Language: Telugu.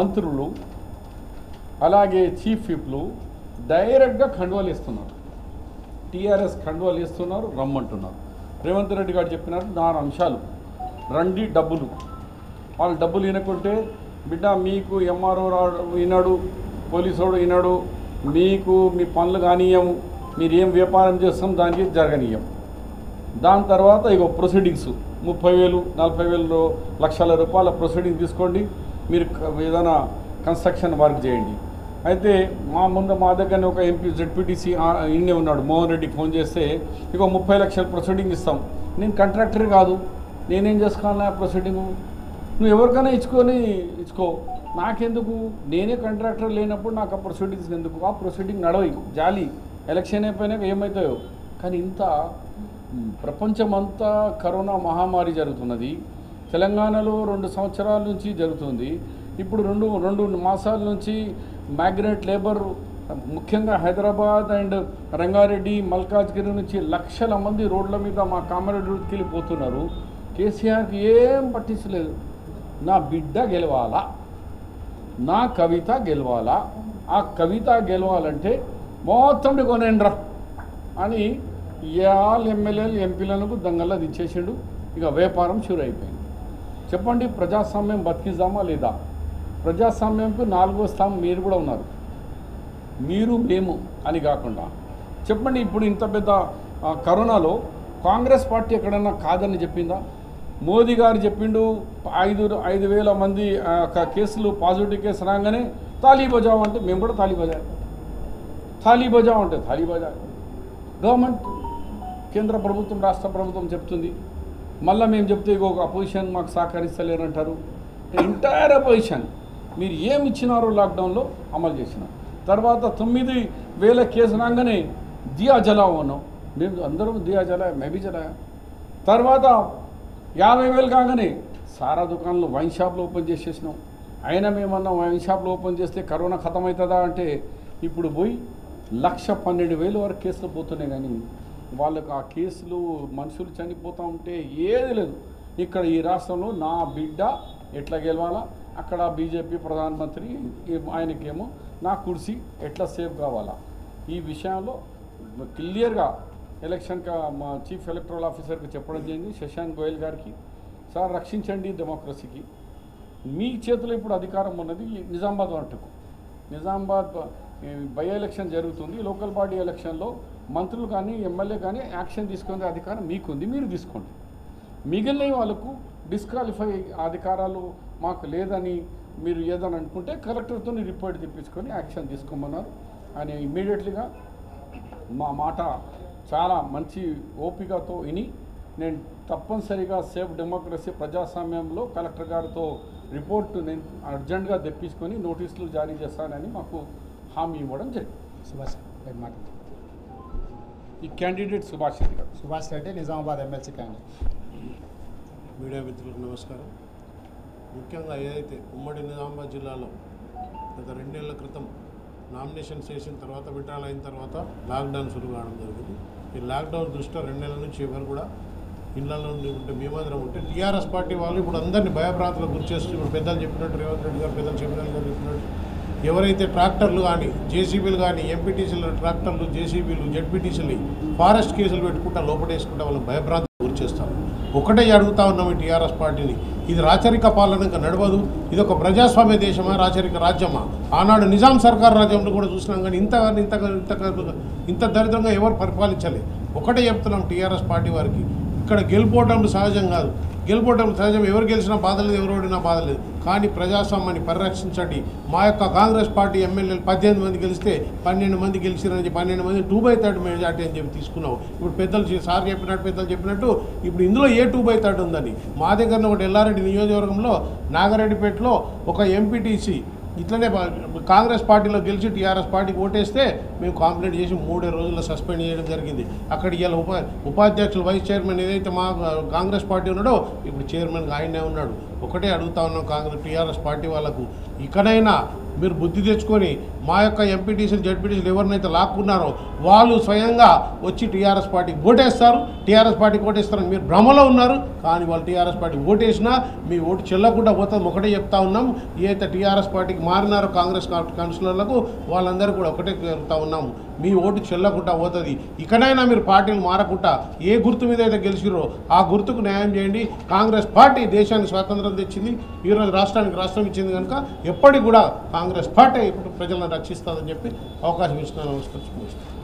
మంత్రులు అలాగే చీఫ్ విప్లు డైరెక్ట్గా ఖండువాలు ఇస్తున్నారు టీఆర్ఎస్ ఖండువాలు ఇస్తున్నారు రమ్మంటున్నారు రేవంత్ రెడ్డి గారు చెప్పినారు నాలుగు అంశాలు రండి డబ్బులు వాళ్ళు డబ్బులు వినకుంటే బిడ్డ మీకు ఎంఆర్ఓ రాడు వినడు పోలీసోడు వినడు మీకు మీ పనులు కానీయము మీరు ఏం వ్యాపారం చేస్తాం దానికి జరగనీయం దాని తర్వాత ఇగో ప్రొసీడింగ్స్ ముప్పై వేలు నలభై వేలు లక్షల రూపాయల ప్రొసీడింగ్ తీసుకోండి మీరు క- ఏదైనా కన్స్ట్రక్షన్ వర్క్ చేయండి అయితే మా ముందు మా దగ్గరనే ఒక ఎంపీ జెడ్పీటీసీ ఇన్నే ఉన్నాడు మోహన్ రెడ్డికి ఫోన్ చేస్తే ఇగో ముప్పై లక్షల ప్రొసీడింగ్ ఇస్తాం నేను కాంట్రాక్టర్ కాదు నేనేం చేసుకోవాలా ప్రొసీడింగ్ నువ్వు ఎవరికైనా ఇచ్చుకొని ఇచ్చుకో నాకెందుకు నేనే కాంట్రాక్టర్ లేనప్పుడు నాకు ఆ ప్రొసీడింగ్స్ ఎందుకు ఆ ప్రొసీడింగ్ నడవయి జాలి ఎలక్షన్ అయిపోయినాక ఏమవుతాయో కానీ ఇంత మ్, ప్రపంచమంతా కరోనా మహమ్మారి జరుగుతున్నది తెలంగాణలో రెండు సంవత్సరాల నుంచి జరుగుతుంది ఇప్పుడు రెండు రెండు మాసాల నుంచి మ్యాగ్నెట్ లేబర్ ముఖ్యంగా హైదరాబాద్ అండ్ రంగారెడ్డి మల్కాజ్గిరి నుంచి లక్షల మంది రోడ్ల మీద మా కామారెడ్డికి వెళ్ళిపోతున్నారు కేసీఆర్కి ఏం పట్టించలేదు నా బిడ్డ గెలవాలా నా కవిత గెలవాలా ఆ కవిత గెలవాలంటే మొత్తం కొనేండ్రా అని ఇవాళ ఎమ్మెల్యేలు ఎంపీలకు దంగల్లా దించేసిండు ఇక వ్యాపారం షూర్ అయిపోయింది చెప్పండి ప్రజాస్వామ్యం బతికిద్దామా లేదా ప్రజాస్వామ్యంకు నాలుగో స్థానం మీరు కూడా ఉన్నారు మీరు మేము అని కాకుండా చెప్పండి ఇప్పుడు ఇంత పెద్ద ఆ, కరోనాలో కాంగ్రెస్ పార్టీ ఎక్కడన్నా కాదని చెప్పిందా మోదీ గారు చెప్పిండు ఐదు ఐదు వేల మంది ఆ, క- కేసులు పాజిటివ్ కేసు రాగానే తాలీ బజావ్ అంటే మేము కూడా తాలీ బజావ్ తాలీ బజావ్ అంటే తాలీ బజావ్ గవర్నమెంట్ కేంద్ర ప్రభుత్వం రాష్ట్ర ప్రభుత్వం చెప్తుంది మళ్ళీ మేము చెప్తే ఇగో ఒక అపోజిషన్ మాకు సహకరిస్తలేరంటారు ఎంటైర్ అపోజిషన్ మీరు ఏమి ఇచ్చినారో లాక్డౌన్లో అమలు చేసినారు తర్వాత తొమ్మిది వేల కేసు రాగానే దియా జలావు అన్నాం మేము అందరం దియా జలా మేబీ జలా తర్వాత యాభై వేలు కాగానే సారా దుకాణంలో వైన్ షాప్లు ఓపెన్ చేసేసినాం అయినా మేమన్నా వైన్ షాప్లు ఓపెన్ చేస్తే కరోనా ఖతం అవుతుందా అంటే ఇప్పుడు పోయి లక్ష పన్నెండు వేలు వరకు కేసులు పోతున్నాయి కానీ వాళ్ళకు ఆ కేసులు మనుషులు చనిపోతూ ఉంటే ఏది లేదు ఇక్కడ ఈ రాష్ట్రంలో నా బిడ్డ ఎట్లా గెలవాలా అక్కడ బీజేపీ ప్రధానమంత్రి ఈ- ఆయనకేమో నా కుర్సీ ఎట్లా సేవ్ కావాలా ఈ విషయంలో క్లియర్గా ఎలక్షన్ కా- మా చీఫ్ ఎలక్టరల్ ఆఫీసర్కి చెప్పడం జరిగింది శశాంక్ గోయల్ గారికి సార్ రక్షించండి డెమోక్రసీకి మీ చేతిలో ఇప్పుడు అధికారం ఉన్నది ఈ నిజామాబాద్ మట్టుకు నిజామాబాద్ ఈ బై ఎలక్షన్ జరుగుతుంది లోకల్ బాడీ ఎలక్షన్లో మంత్రులు కానీ ఎమ్మెల్యే కానీ యాక్షన్ తీసుకునే అధికారం మీకుంది మీరు తీసుకోండి మిగిలిన వాళ్ళకు డిస్క్వాలిఫై అధికారాలు మాకు లేదని మీరు ఏదని అనుకుంటే కలెక్టర్తో రిపోర్ట్ తెప్పించుకొని యాక్షన్ తీసుకోమన్నారు ఆయన ఇమ్మీడియట్లీగా మా మాట చాలా మంచి ఓపికతో విని నేను తప్పనిసరిగా సేఫ్ డెమోక్రసీ ప్రజాస్వామ్యంలో కలెక్టర్ గారితో రిపోర్ట్ నేను అర్జెంటుగా తెప్పించుకొని నోటీసులు జారీ చేస్తానని మాకు హామీ ఇవ్వడం జరిగింది సుభాష్ రెడ్డి మాట ఈ candidate Subhash Reddy garu Subhash Reddy Nizamabad MLC candidate media మిత్రులకు నమస్కారం ముఖ్యంగా ఏదైతే ఉమ్మడి నిజామాబాద్ జిల్లాలో గత రెండేళ్ల క్రితం నామినేషన్ చేసిన తర్వాత విడ్రాల్ అయిన తర్వాత లాక్డౌన్ షురు కావడం జరిగింది ఈ లాక్డౌన్ దృష్ట్యా రెండేళ్ల నుంచి ఎవరు కూడా ఇళ్లలో ఉండి ఉంటే మేమందరం ఉంటే టీఆర్ఎస్ పార్టీ వాళ్ళు ఇప్పుడు అందరినీ భయభ్రాంతులకు గురి చేస్తూ ఇప్పుడు పెద్దలు చెప్పినట్టు రేవంత్ రెడ్డి గారు పెద్దలు చెప్పినట్టు గారు చెప్పినట్టు ఎవరైతే ట్రాక్టర్లు కానీ జేసీబీలు కానీ ఎంపీటీసీలు ట్రాక్టర్లు జేసీబీలు జెడ్పీటీసీలు ఫారెస్ట్ కేసులు పెట్టుకుంటా లోపటేసుకుంటా వాళ్ళని భయభ్రాంతి గురి చేస్తారు ఒకటే అడుగుతా ఉన్నాం ఈ టీఆర్ఎస్ పార్టీని ఇది రాచరిక పాలన ఇంకా నడవదు ఇది ఒక ప్రజాస్వామ్య దేశమా రాచరిక రాజ్యమా ఆనాడు నిజాం సర్కార్ రాజ్యంలో కూడా చూసినాం కానీ ఇంత ఇంత ఇంత ఇంత దరిద్రంగా ఎవరు పరిపాలించలేదు ఒకటే చెప్తున్నాం టీఆర్ఎస్ పార్టీ వారికి ఇక్కడ గెలుపోవటం సహజం కాదు గెలుపోవటం సహజం ఎవరు గెలిచినా బాధ లేదు ఎవరు ఓడినా బాధ లేదు కానీ ప్రజాస్వామ్యాన్ని పరిరక్షించండి మా యొక్క కాంగ్రెస్ పార్టీ ఎమ్మెల్యేలు పద్దెనిమిది మంది గెలిస్తే పన్నెండు మంది గెలిచిరని చెప్పి పన్నెండు మంది టూ బై థర్డ్ మెజార్టీ అని చెప్పి తీసుకున్నావు ఇప్పుడు పెద్దలు చే- సార్ చెప్పినట్టు పెద్దలు చెప్పినట్టు ఇప్పుడు ఇందులో ఏ టూ బై థర్డ్ ఉందని మా దగ్గర ఒకటి ఎల్లారెడ్డి నియోజకవర్గంలో నాగారెడ్డిపేటలో ఒక ఎంపీటీసీ ఇట్లనే బా- కాంగ్రెస్ పార్టీలో గెలిచి టీఆర్ఎస్ పార్టీకి ఓటేస్తే మేము కాంప్లైంట్ చేసి మూడే రోజుల్లో సస్పెండ్ చేయడం జరిగింది అక్కడ ఇవాళ ఉపా ఉపాధ్యక్షులు వైస్ చైర్మన్ ఏదైతే మా కాంగ్రెస్ పార్టీ ఉన్నాడో ఇప్పుడు చైర్మన్గా ఆయనే ఉన్నాడు ఒకటే అడుగుతా ఉన్నాం కాంగ్రెస్ టీఆర్ఎస్ పార్టీ వాళ్ళకు ఇకనైనా మీరు బుద్ధి తెచ్చుకొని మా యొక్క ఎంపీటీసీలు జడ్పీటీసీలు ఎవరినైతే లాక్కున్నారో వాళ్ళు స్వయంగా వచ్చి టీఆర్ఎస్ పార్టీకి ఓటేస్తారు టీఆర్ఎస్ పార్టీకి ఓటేస్తారని మీరు భ్రమలో ఉన్నారు కానీ వాళ్ళు టీఆర్ఎస్ పార్టీ ఓటేసినా మీ ఓటు చెల్లకుండా పోతుంది ఒకటే చెప్తా ఉన్నాం ఏదైతే టీఆర్ఎస్ పార్టీకి మారినారో కాంగ్రెస్ కౌన్సిలర్లకు వాళ్ళందరూ కూడా ఒకటే చెప్తా ఉన్నాం మీ ఓటు చెల్లకుండా పోతుంది ఇకనైనా మీరు పార్టీలు మారకుండా ఏ గుర్తు మీద అయితే గెలిచిరో ఆ గుర్తుకు న్యాయం చేయండి కాంగ్రెస్ పార్టీ దేశానికి స్వాతంత్రం తెచ్చింది ఈరోజు రాష్ట్రానికి రాష్ట్రం ఇచ్చింది కనుక ఎప్పటికి కూడా కాంగ్రెస్ పార్టీ ఇప్పుడు ప్రజలను రక్షిస్తుందని చెప్పి అవకాశం ఇచ్చిన నమస్కరించుకుంటున్నాను